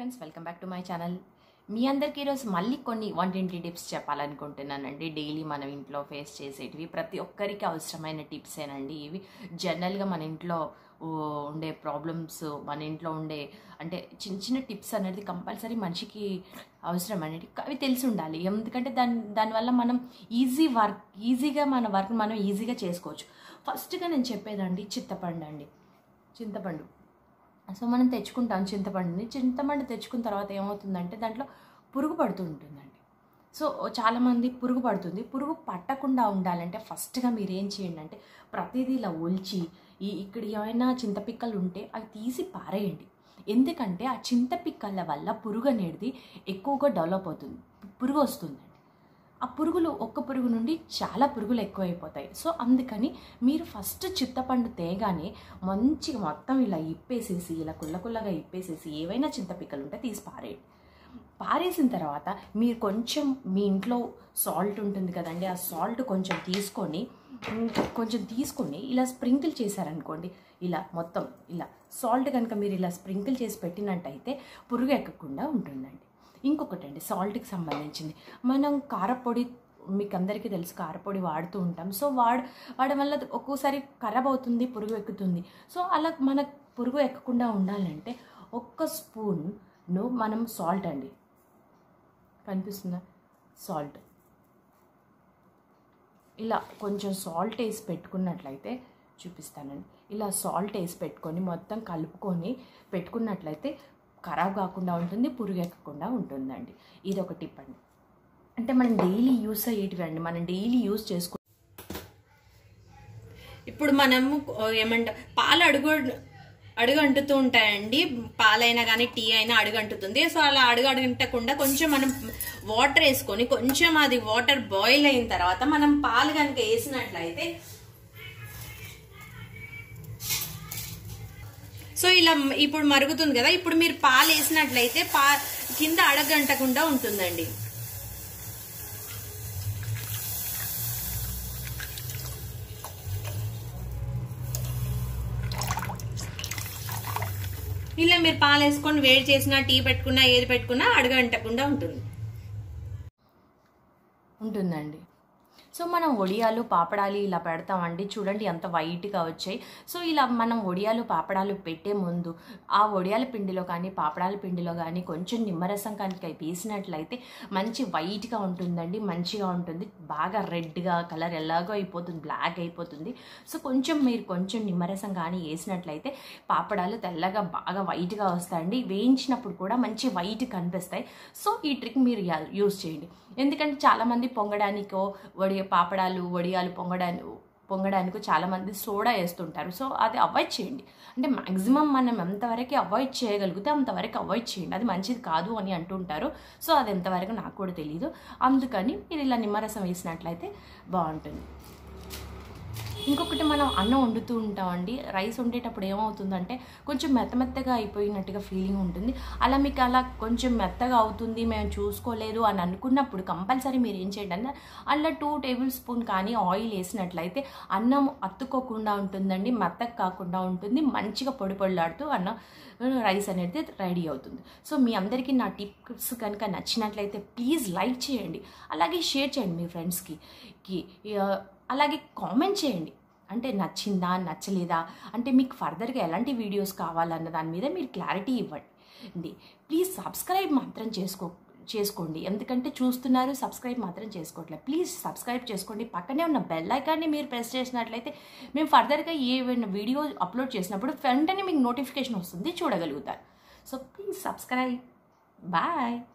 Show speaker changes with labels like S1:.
S1: friends welcome back to my channel మీ అందరికీ ఈరోజు మళ్ళీ కొన్ని వంటింటి టిప్స్ చెప్పాలనుకుంటున్నానండి డైలీ మనం ఇంట్లో ఫేస్ చేసేటివి ప్రతి ఒక్కరికి అవసరమైన టిప్సేనండి ఇవి జనరల్గా మన ఇంట్లో ఓ, ఉండే ప్రాబ్లమ్స్ మన ఇంట్లో ఉండే అంటే చిన్న చిన్న టిప్స్ అనేది కంపల్సరీ మనిషికి అవసరం అనేది అవి తెలిసి ఉండాలి ఎందుకంటే దాని దానివల్ల మనం ఈజీ వర్క్ ఈజీగా మన వర్క్ మనం ఈజీగా చేసుకోవచ్చు ఫస్ట్గా నేను చెప్పేదండి చింతపండు అండి చింతపండు సో మనం తెచ్చుకుంటాం చింతపండుని చింతపండు తెచ్చుకున్న తర్వాత ఏమవుతుందంటే దాంట్లో పురుగు పడుతూ ఉంటుందండి సో చాలామంది పురుగు పడుతుంది పురుగు పట్టకుండా ఉండాలంటే ఫస్ట్గా మీరు ఏం చేయండి అంటే ప్రతిదీ ఇలా ఒలిచి ఈ ఇక్కడ ఏమైనా చింతపిక్కలు ఉంటే అవి తీసి పారేయండి ఎందుకంటే ఆ చింతపిక్కల వల్ల పురుగు అనేది ఎక్కువగా డెవలప్ అవుతుంది పురుగు వస్తుందండి ఆ పురుగులు ఒక్క పురుగు నుండి చాలా పురుగులు ఎక్కువైపోతాయి సో అందుకని మీరు ఫస్ట్ చింతపండు తేగానే మంచిగా మొత్తం ఇలా ఇప్పేసేసి ఇలా కుల్ల కుల్లగా ఇప్పేసేసి ఏవైనా చింతపిక్కలు ఉంటే తీసి పారేయండి పారేసిన తర్వాత మీరు కొంచెం మీ ఇంట్లో సాల్ట్ ఉంటుంది కదండి ఆ సాల్ట్ కొంచెం తీసుకొని ఉమ్, కొంచెం తీసుకొని ఇలా స్ప్రింకిల్ చేశారనుకోండి ఇలా మొత్తం ఇలా సాల్ట్ కనుక మీరు ఇలా స్ప్రింకిల్ చేసి పెట్టినట్టయితే పురుగు ఎక్కకుండా ఉంటుందండి ఇంకొకటి అండి సాల్ట్కి సంబంధించింది మనం కారపొడి మీకు అందరికీ తెలుసు కారపొడి వాడుతూ ఉంటాం సో వాడ వాడడం వల్ల ఒక్కోసారి ఖరాబ్ అవుతుంది పురుగు ఎక్కుతుంది సో అలా మన పురుగు ఎక్కకుండా ఉండాలంటే ఒక్క స్పూన్ను మనం సాల్ట్ అండి కనిపిస్తుందా సాల్ట్ ఇలా కొంచెం సాల్ట్ వేసి పెట్టుకున్నట్లయితే చూపిస్తానండి ఇలా సాల్ట్ వేసి పెట్టుకొని మొత్తం కలుపుకొని పెట్టుకున్నట్లయితే ఖరాబ్ కాకుండా ఉంటుంది పురుగు ఎక్కకుండా ఉంటుందండి ఇది ఒక టిప్ అండి అంటే మనం డైలీ యూస్ అయ్యేటివి అండి మనం డైలీ యూస్ చేసుకో
S2: ఇప్పుడు మనము ఏమంట పాలు అడుగు అడుగు అంటుతూ ఉంటాయండి పాలైనా కానీ టీ అయినా అడుగు అంటుతుంది సో అలా అడుగు అడుగంటకుండా కొంచెం మనం వాటర్ వేసుకొని కొంచెం అది వాటర్ బాయిల్ అయిన తర్వాత మనం పాలు కనుక వేసినట్లయితే సో ఇలా ఇప్పుడు మరుగుతుంది కదా ఇప్పుడు మీరు పాలు వేసినట్లయితే పా కింద అడగంటకుండా ఉంటుందండి ఇలా మీరు పాలు వేసుకొని వేడి చేసినా టీ పెట్టుకున్నా ఏది పెట్టుకున్నా అడగంటకుండా ఉంటుంది
S1: ఉంటుందండి సో మనం వడియాలు పాపడాలు ఇలా పెడతామండి చూడండి ఎంత వైట్గా వచ్చాయి సో ఇలా మనం వడియాలు పాపడాలు పెట్టే ముందు ఆ వడియాల పిండిలో కానీ పాపడాల పిండిలో కానీ కొంచెం నిమ్మరసం కనుక వేసినట్లయితే మంచి వైట్గా ఉంటుందండి మంచిగా ఉంటుంది బాగా రెడ్గా కలర్ ఎలాగో అయిపోతుంది బ్లాక్ అయిపోతుంది సో కొంచెం మీరు కొంచెం నిమ్మరసం కానీ వేసినట్లయితే పాపడాలు తెల్లగా బాగా వైట్గా వస్తాయండి వేయించినప్పుడు కూడా మంచి వైట్ కనిపిస్తాయి సో ఈ ట్రిక్ మీరు యూస్ చేయండి ఎందుకంటే చాలామంది పొంగడానికో వడి పాపడాలు వడియాలు పొంగడానికి పొంగడానికి చాలామంది సోడా వేస్తుంటారు సో అది అవాయిడ్ చేయండి అంటే మ్యాక్సిమం మనం ఎంతవరకు అవాయిడ్ చేయగలిగితే అంతవరకు అవాయిడ్ చేయండి అది మంచిది కాదు అని అంటుంటారు సో అది ఎంతవరకు నాకు కూడా తెలియదు అందుకని మీరు ఇలా నిమ్మరసం వేసినట్లయితే బాగుంటుంది ఇంకొకటి మనం అన్నం వండుతూ ఉంటామండి రైస్ వండేటప్పుడు ఏమవుతుందంటే కొంచెం మెత్త మెత్తగా అయిపోయినట్టుగా ఫీలింగ్ ఉంటుంది అలా మీకు అలా కొంచెం మెత్తగా అవుతుంది మేము చూసుకోలేదు అని అనుకున్నప్పుడు కంపల్సరీ మీరు ఏం చేయండి అంటే అలా టూ టేబుల్ స్పూన్ కానీ ఆయిల్ వేసినట్లయితే అన్నం అత్తుకోకుండా ఉంటుందండి మెత్తగా కాకుండా ఉంటుంది మంచిగా పొడి పొడిలాడుతూ అన్నం రైస్ అనేది రెడీ అవుతుంది సో మీ అందరికీ నా టిప్స్ కనుక నచ్చినట్లయితే ప్లీజ్ లైక్ చేయండి అలాగే షేర్ చేయండి మీ ఫ్రెండ్స్కి కి ఆ, అలాగే కామెంట్ చేయండి అంటే నచ్చిందా నచ్చలేదా అంటే మీకు ఫర్దర్గా ఎలాంటి వీడియోస్ కావాలన్న దాని మీద మీరు క్లారిటీ ఇవ్వండి ప్లీజ్ సబ్స్క్రైబ్ మాత్రం చేసుకో చేసుకోండి ఎందుకంటే చూస్తున్నారు సబ్స్క్రైబ్ మాత్రం చేసుకోవట్లేదు ప్లీజ్ సబ్స్క్రైబ్ చేసుకోండి పక్కనే ఉన్న బెల్ ఐకాన్ని మీరు ప్రెస్ చేసినట్లయితే మేము ఫర్దర్గా ఏవైనా వీడియో అప్లోడ్ చేసినప్పుడు వెంటనే మీకు నోటిఫికేషన్ వస్తుంది చూడగలుగుతారు సో ప్లీజ్ సబ్స్క్రైబ్ బాయ్